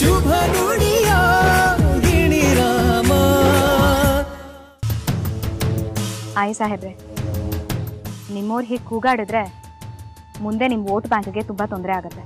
ಶುಭ ನುಡಿಯ ಗಿಣಿರಾಮ ಆಯ್ ಸಾಹೇಬ್ರೆ ನಿಮ್ಮವ್ರು ಹೀಗೆ ಕೂಗಾಡಿದ್ರೆ ಮುಂದೆ ನಿಮ್ಮ ವೋಟ್ ಬ್ಯಾಂಕ್ಗೆ ತುಂಬ ತೊಂದರೆ ಆಗುತ್ತೆ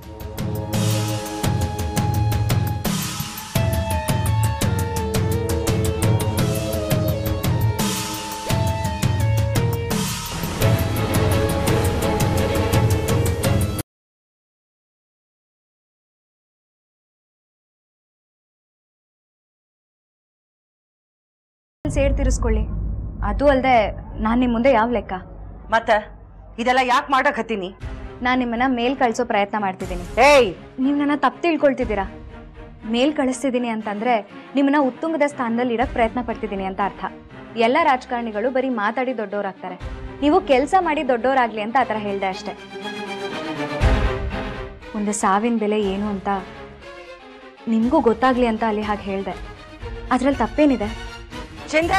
ಸೇಡ್ ತೀರಿಸ್ಕೊಳ್ಳಿ ಅದು ಅಲ್ಲದೆ ನಾನು ನಿಮ್ಮ ಮುಂದೆ ಯಾವ ಲೆಕ್ಕ ಮತ್ತ ಇದೆಲ್ಲ ಯಾಕೆ ಮಾಡಕತ್ತೀನಿ ನಾನು ನಿಮ್ಮನ್ನ ಮೇಲ್ ಕಳಿಸೋ ಪ್ರಯತ್ನ ಮಾಡ್ತಿದ್ದೀನಿ ಏಯ್ ನೀವು ನನ್ನ ತಪ್ಪು ತಿಳ್ಕೊಳ್ತಿದ್ದೀರಾ ಮೇಲ್ ಕಳಿಸ್ತಿದ್ದೀನಿ ಅಂತಂದ್ರೆ ನಿಮ್ಮನ್ನ ಉತ್ತುಂಗದ ಸ್ಥಾನದಲ್ಲಿ ಇಡಕ್ ಪ್ರಯತ್ನ ಪಡ್ತಿದ್ದೀನಿ ಅಂತ ಅರ್ಥ ಎಲ್ಲ ರಾಜಕಾರಣಿಗಳು ಬರೀ ಮಾತಾಡಿ ದೊಡ್ಡವರಾಗ್ತಾರೆ ನೀವು ಕೆಲಸ ಮಾಡಿ ದೊಡ್ಡವರಾಗ್ಲಿ ಅಂತ ಆ ಥರ ಹೇಳ್ದೆ ಅಷ್ಟೆ ಒಂದು ಸಾವಿನ ಬೆಲೆ ಏನು ಅಂತ ನಿಮಗೂ ಗೊತ್ತಾಗ್ಲಿ ಅಂತ ಅಲ್ಲಿ ಹಾಗೆ ಹೇಳ್ದೆ ಅದ್ರಲ್ಲಿ ತಪ್ಪೇನಿದೆ ಚಿಂತೆ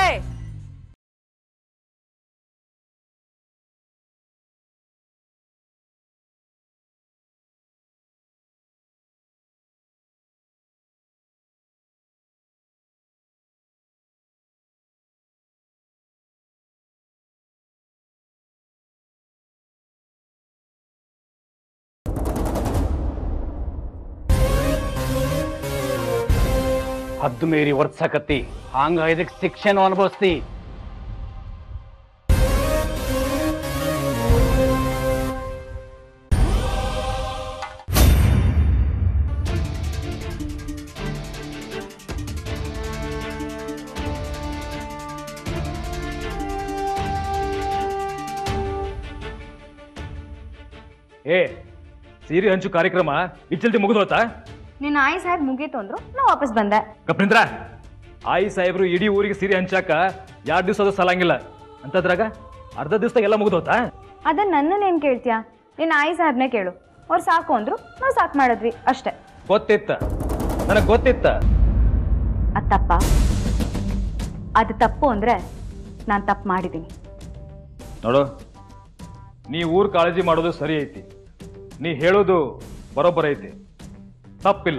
ಹದ್ದು ಮೀರಿ ವರ್ತ್ಸಕತ್ತಿ ಹಂಗ ಇದಕ್ ಶಿಕ್ಷೆನೂ ಅನುಭವಿಸ್ತಿ ಏ ಸೀರೆ ಹಂಚು ಕಾರ್ಯಕ್ರಮ ಇಚ್ಚಲ್ತಿ ಮುಗಿದೋತಾ ನಿನ್ನ ಆಯ್ ಸಾಹೇಬ್ ಮುಗೀತು ಅಂದ್ರು ನಾ ವಾಪಸ್ ಬಂದೆ ಕಪ್ನಿಂದ್ರ ಆಯಿ ಸಾಹೇಬ್ರು ಇಡೀ ಊರಿಗೆ ಸೀರೆ ಹಂಚಾಕ ಎರಡು ದಿವಸ ಅದು ಸಲಂಗಿಲ್ಲ ಅಂತದ್ರಾಗ ಅರ್ಧ ದಿವಸ ಎಲ್ಲ ಮುಗಿದೋತಾ ಅದನ್ನ ನನ್ನನ್ನೇನು ಕೇಳ್ತೀಯಾ ನಿನ್ನ ಆಯ್ ಸಾಹೇಬ್ನೇ ಕೇಳು ಅವ್ರು ಸಾಕು ಅಂದ್ರು ನಾವು ಸಾಕು ಮಾಡಿದ್ವಿ ಅಷ್ಟೇ ಗೊತ್ತಿತ್ತ ನನಗೆ ಗೊತ್ತಿತ್ತ ಅದು ತಪ್ಪ ಅದು ತಪ್ಪು ಅಂದ್ರೆ ನಾನು ತಪ್ಪು ಮಾಡಿದ್ದೀನಿ ನೋಡು ನೀ ಊರ್ ಕಾಳಜಿ ಮಾಡೋದು ಸರಿ ಐತಿ ನೀ ಹೇಳೋದು ಬರೋಬ್ಬರ ಐತಿ ತಪ್ಪಿಲ್ಲ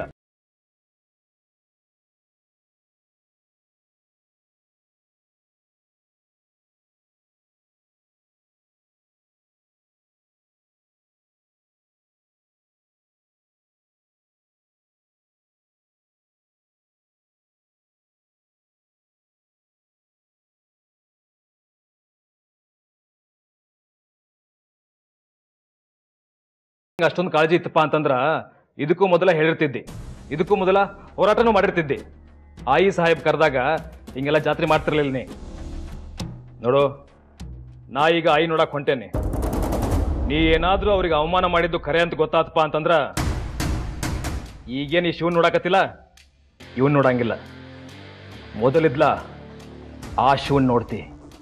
ಅಷ್ಟೊಂದು ಕಾಳಜಿ ಇತ್ತಪ್ಪ ಅಂತಂದ್ರ ಇದಕ್ಕೂ ಮೊದಲ ಹೇಳಿರ್ತಿದ್ದಿ ಇದಕ್ಕೂ ಮೊದಲ ಹೋರಾಟನೂ ಮಾಡಿರ್ತಿದ್ದಿ ಆಯಿ ಸಾಹೇಬ್ ಕರೆದಾಗ ಹಿಂಗೆಲ್ಲ ಜಾತ್ರೆ ಮಾಡ್ತಿರ್ಲಿಲ್ಲ ನೀ ನೋಡು ನಾ ಈಗ ಆಯಿ ನೋಡಕ್ ಹೊಂಟೇನೆ ನೀ ಏನಾದ್ರೂ ಅವ್ರಿಗೆ ಅವಮಾನ ಮಾಡಿದ್ದು ಖರೆ ಅಂತ ಗೊತ್ತಾತಪ್ಪ ಅಂತಂದ್ರ ಈಗೇನು ಈ ಶಿವನ್ ನೋಡಕತ್ತಿಲ್ಲ ಇವನ್ ನೋಡಂಗಿಲ್ಲ ಮೊದಲಿದ್ಲ ಆ ಶಿವನ್ ನೋಡ್ತಿ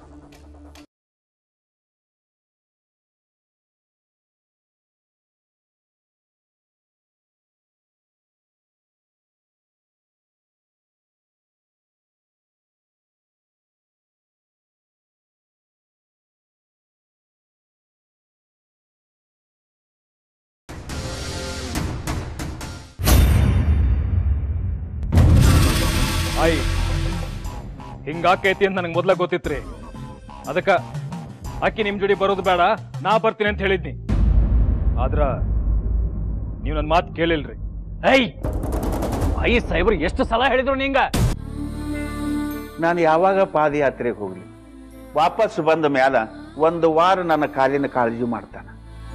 ಆಯಿ ಹಿಂಗಾಕೈತಿ ಅಂತ ನನಗೆ ಮೊದ್ಲ ಗೊತ್ತಿತ್ರಿ ಅದಕ್ಕ ಅಕ್ಕಿ ನಿಮ್ ಜೋಡಿ ಬರೋದು ಬೇಡ ನಾ ಬರ್ತೀನಿ ಅಂತ ಹೇಳಿದ್ನಿ ಆದ್ರ ನೀವು ನನ್ನ ಮಾತು ಕೇಳಿಲ್ರಿ ಐ ಐ ಸಾಹೇಬ್ರು ಎಷ್ಟು ಸಲ ಹೇಳಿದ್ರು ನಿಂಗ ನಾನು ಯಾವಾಗ ಪಾದಯಾತ್ರೆಗೆ ಹೋಗ್ಲಿ ವಾಪಸ್ ಬಂದ ಮ್ಯಾಲ ಒಂದು ವಾರ ನನ್ನ ಕಾಲಿನ ಕಾಳಜಿ ಮಾಡ್ತಾನ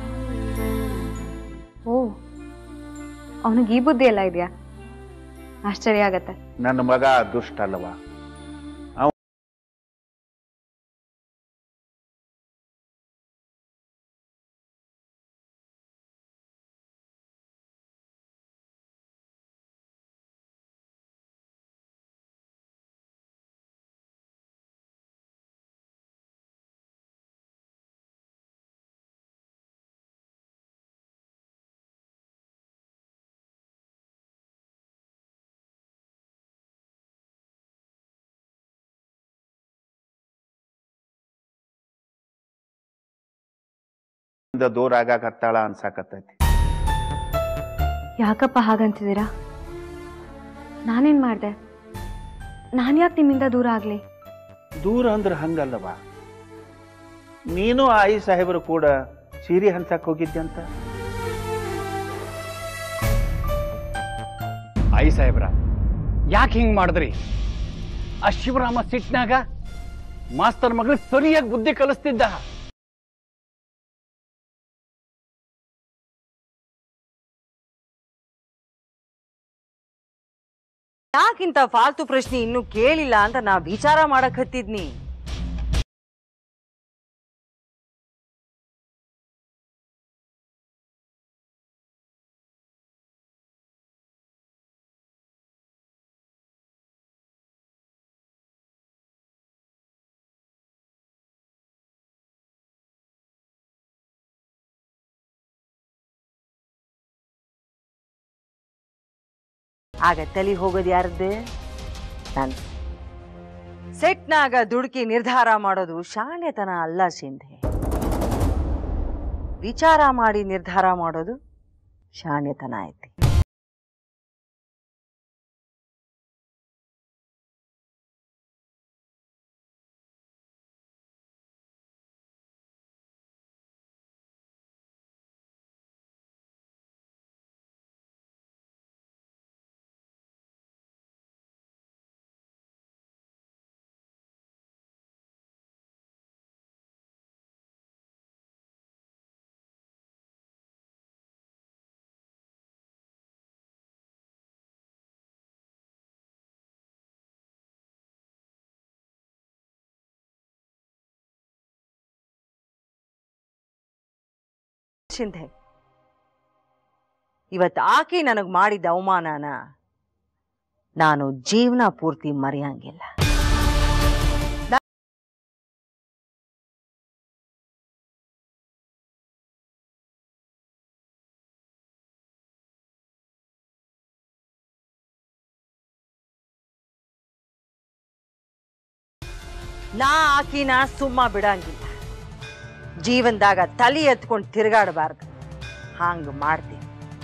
ಓ ಅವನಿಗೆ ಈ ಬುದ್ಧಿ ಎಲ್ಲ ಇದೆಯಾ ಆಶ್ಚರ್ಯ ಆಗತ್ತೆ ನನ್ನ ಮಗ ದುಷ್ಟ ಅಲ್ಲವ ಅವ ದೂರ ಆಗಾಕತ್ತಾಳ ಅನ್ಸಾಕತ್ತೈತಿ ಯಾಕಪ್ಪ ಹಾಗಂತಿದ್ದೀರಾ ನಾನೇನು ಮಾಡಿದೆ ನಾನು ಯಾಕೆ ನಿಮ್ಮಿಂದ ದೂರ ಆಗಲಿ ದೂರ ಅಂದ್ರೆ ಹಂಗಲ್ಲವ ನೀನು ಆ ಐ ಸಾಹೇಬರು ಕೂಡ ಸೀರೆ ಹಂಚಕ್ ಹೋಗಿದ್ದೆ ಅಂತ ಐ ಸಾಹೇಬ್ರ ಯಾಕೆ ಹಿಂಗ್ ಮಾಡಿದ್ರಿ ಆ ಶಿವರಾಮ ಸಿಟ್ನಾಗ ಮಾಸ್ತರ್ ಮಗಳಿಗೆ ಸರಿಯಾಗಿ ಬುದ್ಧಿ ಕಲಿಸ್ತಿದ್ದ ಯಾಕಿಂತ ಫಾಲ್ತು ಪ್ರಶ್ನೆ ಇನ್ನೂ ಕೇಳಿಲ್ಲ ಅಂತ ನಾ ವಿಚಾರ ಮಾಡಕ್ ಹತ್ತಿದ್ನಿ ಆಗ ತಲಿ ಹೋಗೋದು ಯಾರದ್ದೆ ನನ್ ಸೆಟ್ನಾಗ ದುಡುಕಿ ನಿರ್ಧಾರ ಮಾಡೋದು ಶಾಣ್ಯತನ ಅಲ್ಲ ಸಿಂಧೆ ವಿಚಾರ ಮಾಡಿ ನಿರ್ಧಾರ ಮಾಡೋದು ಶಾಣ್ಯತನ ಐತಿ ಶಿಂಧೆ ಇವತ್ತು ಆಕೆ ನನಗೆ ಮಾಡಿದ ಅವಮಾನನ ನಾನು ಜೀವನ ಪೂರ್ತಿ ಮರೆಯಂಗಿಲ್ಲ ನಾ ಆಕಿನ ಸುಮ್ಮ ಬಿಡಂಗಿಲ್ಲ ಜೀವನದಾಗ ತಲೆ ಎತ್ಕೊಂಡು ತಿರುಗಾಡಬಾರ್ದು ಹಾಂಗ ಮಾಡ್ತೀನಿ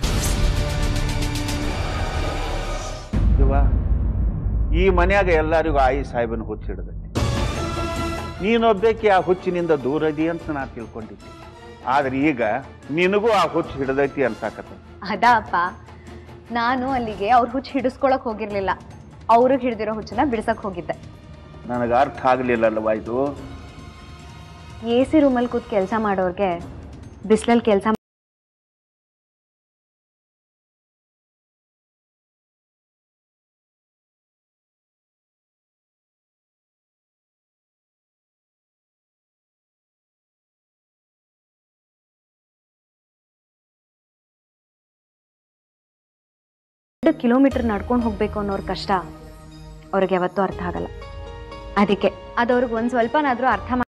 ಇವ ಈ ಮನ್ಯಾಗ ಎಲ್ಲರಿಗೂ ಆಯಿ ಸಾಹೇಬನ ಹುಚ್ಚು ಹಿಡ್ದೈತಿ ನೀನೊಬ್ಬಕ್ಕೆ ಆ ಹುಚ್ಚಿನಿಂದ ದೂರದಿ ಅಂತ ನಾ ತಿಳ್ಕೊಂಡಿದ್ದೆ ಆದ್ರೆ ಈಗ ನಿನಗೂ ಆ ಹುಚ್ಚು ಹಿಡ್ದೈತಿ ಅನ್ಸಾಕತ್ತ ಅದಾ ಅಪ್ಪ ನಾನು ಅಲ್ಲಿಗೆ ಅವ್ರ ಹುಚ್ಚು ಹಿಡಿಸ್ಕೊಳಕ್ ಹೋಗಿರ್ಲಿಲ್ಲ ಅವ್ರಿಗೆ ಹಿಡ್ದಿರೋ ಹುಚ್ಚನ್ನ ಬಿಡ್ಸಕ್ ಹೋಗಿದ್ದೆ ನನಗೆ ಅರ್ಥ ಆಗ್ಲಿಲ್ಲಲ್ವಾ ಇದು ಎ ಸಿ ರೂಮಲ್ಲಿ ಕೂತ್ ಕೆಲಸ ಮಾಡೋರ್ಗೆ ಬಿಸಿಲಲ್ಲಿ ಕೆಲಸ ಎರಡು ಕಿಲೋಮೀಟರ್ ನಡ್ಕೊಂಡು ಹೋಗ್ಬೇಕು ಅನ್ನೋರ್ ಕಷ್ಟ ಅವ್ರಿಗೆ ಯಾವತ್ತೂ ಅರ್ಥ ಆಗಲ್ಲ ಅದಕ್ಕೆ ಅದವ್ರಿಗೆ ಒಂದ್ ಸ್ವಲ್ಪನಾದ್ರೂ ಅರ್ಥ ಮಾ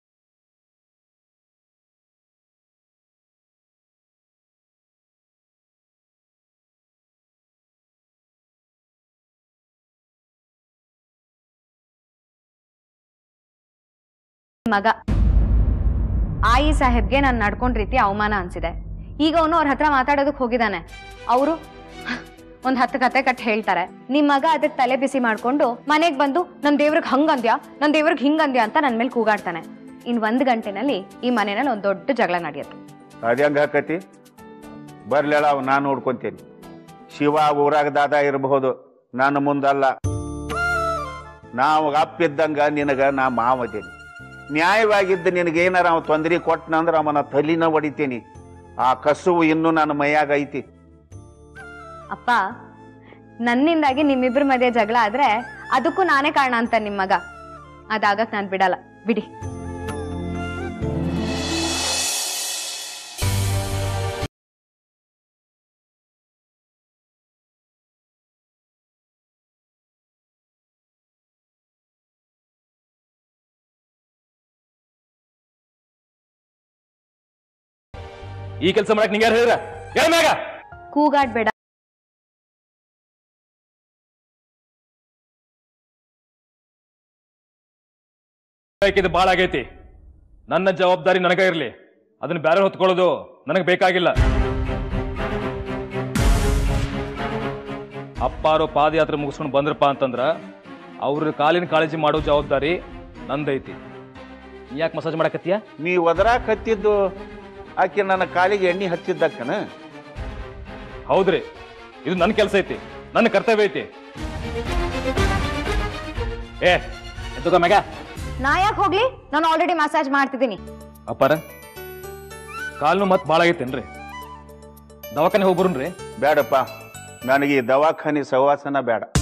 ಮಗ ಆಯಿ ಸಾಹೇಬ್ಗೆ ನಾನು ನಡ್ಕೊಂಡ್ ರೀತಿ ಅವಮಾನ ಅನ್ಸಿದೆ ಈಗ ಅವನು ಅವ್ರ ಹತ್ರ ಮಾತಾಡೋದಕ್ಕೆ ಹೋಗಿದ್ದಾನೆ ಅವರು ಒಂದ್ ಹತ್ತು ಕತೆ ಕಟ್ ಹೇಳ್ತಾರೆ ನಿಮ್ ಮಗ ಅದಕ್ಕೆ ತಲೆ ಬಿಸಿ ಮಾಡ್ಕೊಂಡು ಮನೆಗ್ ಬಂದು ನನ್ ದೇವ್ರಿಗೆ ಹಂಗಂದ್ಯಾ ನನ್ ದೇವ್ರಿಗೆ ಹಿಂಗಂದ್ಯಾ ಅಂತ ನನ್ ಮೇಲೆ ಕೂಗಾಡ್ತಾನೆ ಇನ್ ಒಂದ್ ಗಂಟೆನಲ್ಲಿ ಈ ಮನೆಯಲ್ಲಿ ಒಂದ್ ದೊಡ್ಡ ಜಗಳ ನಡೆಯುತ್ತೆ ಅದ್ಯಾಂಗ ಹಾಕತಿ ಬರ್ಲೇಳ ಅವ್ ನಾನು ನೋಡ್ಕೊಂತೀನಿ ಶಿವ ಊರಾಗ ದಾದ ಇರಬಹುದು ನನ್ನ ಮುಂದಲ್ಲ ನಾವು ಅಪ್ಪಿದ್ದಂಗ ನಿನಗ ನಾ ಮಾವದೇನಿ ನ್ಯಾಯವಾಗಿದ್ದ ನಿನಗೇನಾರ ಅವ ತೊಂದರೆ ಕೊಟ್ಟನಂದ್ರ ಅವನ ತಲಿನ ಹೊಡಿತೀನಿ ಆ ಕಸುವು ಇನ್ನೂ ನನ್ನ ಮೈಯಾಗ ಐತಿ ಅಪ್ಪ ನನ್ನಿಂದಾಗಿ ನಿಮ್ಮಿಬ್ರ ಮಧ್ಯೆ ಜಗಳ ಆದ್ರೆ ಅದಕ್ಕೂ ನಾನೇ ಕಾರಣ ಅಂತ ನಿಮ್ ಮಗ ಅದಾಗಕ್ ನಾನ್ ಬಿಡಲ್ಲ ಬಿಡಿ ಈ ಕೆಲಸ ಮಾಡಕ್ ನಿಂಗೆ ಯಾರು ಹೇಳಿದ್ರ ಹೇಳ ಮ್ಯಾಗ ಕೂಗಾಡ್ಬೇಡ ಇದು ಭಾಳ ಆಗೈತಿ ನನ್ನ ಜವಾಬ್ದಾರಿ ನನಗ ಇರ್ಲಿ ಅದನ್ನ ಬ್ಯಾರೆ ಹೊತ್ಕೊಳ್ಳೋದು ನನಗೆ ಬೇಕಾಗಿಲ್ಲ ಅಪ್ಪಾರು ಪಾದಯಾತ್ರೆ ಮುಗಿಸ್ಕೊಂಡು ಬಂದ್ರಪ್ಪ ಅಂತಂದ್ರ ಅವ್ರ ಕಾಲಿನ ಕಾಳಜಿ ಮಾಡೋ ಜವಾಬ್ದಾರಿ ನಂದೈತಿ ಯಾಕೆ ಮಸಾಜ್ ಮಾಡಕತ್ತೀಯ ನೀ ಒದರಾಕ್ ಹತ್ತಿದ್ದು ಆಕೆ ನನ್ನ ಕಾಲಿಗೆ ಎಣ್ಣೆ ಹಚ್ಚಿದ್ದಕ್ಕನ ಹೌದ್ರಿ ಇದು ನನ್ನ ಕೆಲಸ ಐತಿ ನನ್ನ ಕರ್ತವ್ಯ ಐತಿ ಏ ಎದ್ದುಕ ಮ್ಯಾಗ ನಾ ಯಾಕೆ ಹೋಗ್ಲಿ ನಾನು ಆಲ್ರೆಡಿ ಮಸಾಜ್ ಮಾಡ್ತಿದ್ದೀನಿ ಅಪ್ಪಾರ ಕಾಲ್ನು ಮತ್ತೆ ಭಾಳ ಆಗೈತೇನ್ರಿ ದವಾಖಾನೆ ಹೋಗ್ಬರುನ್ರಿ ಬೇಡಪ್ಪ ನನಗೆ ಈ ದವಾಖಾನೆ ಸಹವಾಸನ ಬೇಡ